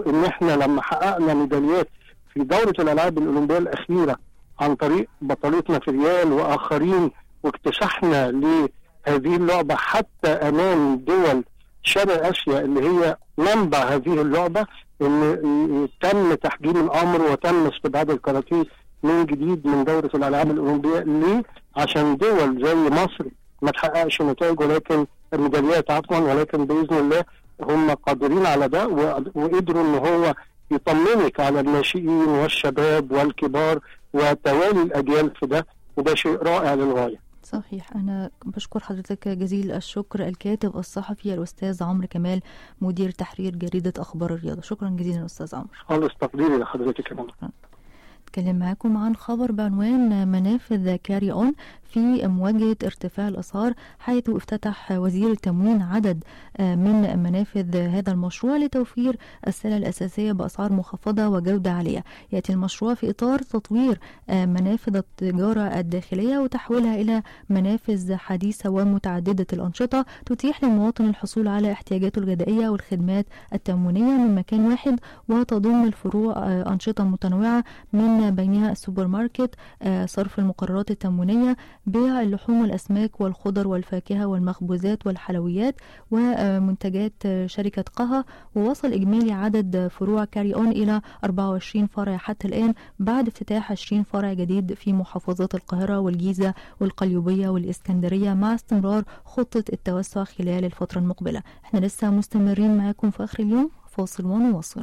ان احنا لما حققنا ميداليات في دوره الالعاب الاولمبيه الاخيره عن طريق بطلتنا في ريال واخرين واكتسحنا لهذه اللعبه حتى امام دول شرق اسيا اللي هي منبع هذه اللعبه ان تم تحجيم الامر وتم استبعاد الكاراتيه من جديد من دوره الالعاب الاولمبيه ليه؟ عشان دول زي مصر ما تحققش نتائج ولكن ميداليات عفوا ولكن باذن الله هم قادرين على ده وقدروا ان هو يطمنك على الناشئين والشباب والكبار وتوالي الاجيال في ده وده شيء رائع للغايه. صحيح أنا بشكر حضرتك جزيل الشكر الكاتب الصحفي الأستاذ عمرو كمال مدير تحرير جريدة أخبار الرياضة شكرا جزيلا أستاذ عمرو خالص تقديري لحضرتك كمان اتكلم معاكم عن خبر بعنوان منافذ كاري اون في مواجهة ارتفاع الأسعار حيث افتتح وزير التموين عدد من منافذ هذا المشروع لتوفير السلع الأساسية بأسعار مخفضة وجودة عالية يأتي المشروع في إطار تطوير منافذ التجارة الداخلية وتحويلها إلى منافذ حديثة ومتعددة الأنشطة تتيح للمواطن الحصول على احتياجاته الغذائية والخدمات التموينية من مكان واحد وتضم الفروع أنشطة متنوعة من بينها السوبر ماركت صرف المقررات التموينية بيع اللحوم والأسماك والخضر والفاكهة والمخبوزات والحلويات ومنتجات شركة قها ووصل إجمالي عدد فروع كاري أون إلى 24 فرع حتى الآن بعد افتتاح 20 فرع جديد في محافظات القاهرة والجيزة والقليوبية والإسكندرية مع استمرار خطة التوسع خلال الفترة المقبلة احنا لسه مستمرين معاكم في آخر اليوم فاصل ونواصل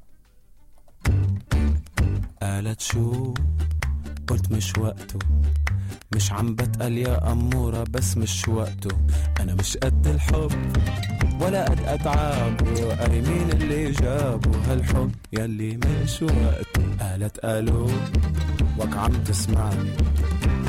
قالت شو قلت مش وقته مش عم بتقل يا أمورة بس مش وقته أنا مش قد الحب ولا قد أتعابه قاري مين اللي جابه هالحب يلي مش وقته قالت قالوا وك عم تسمعني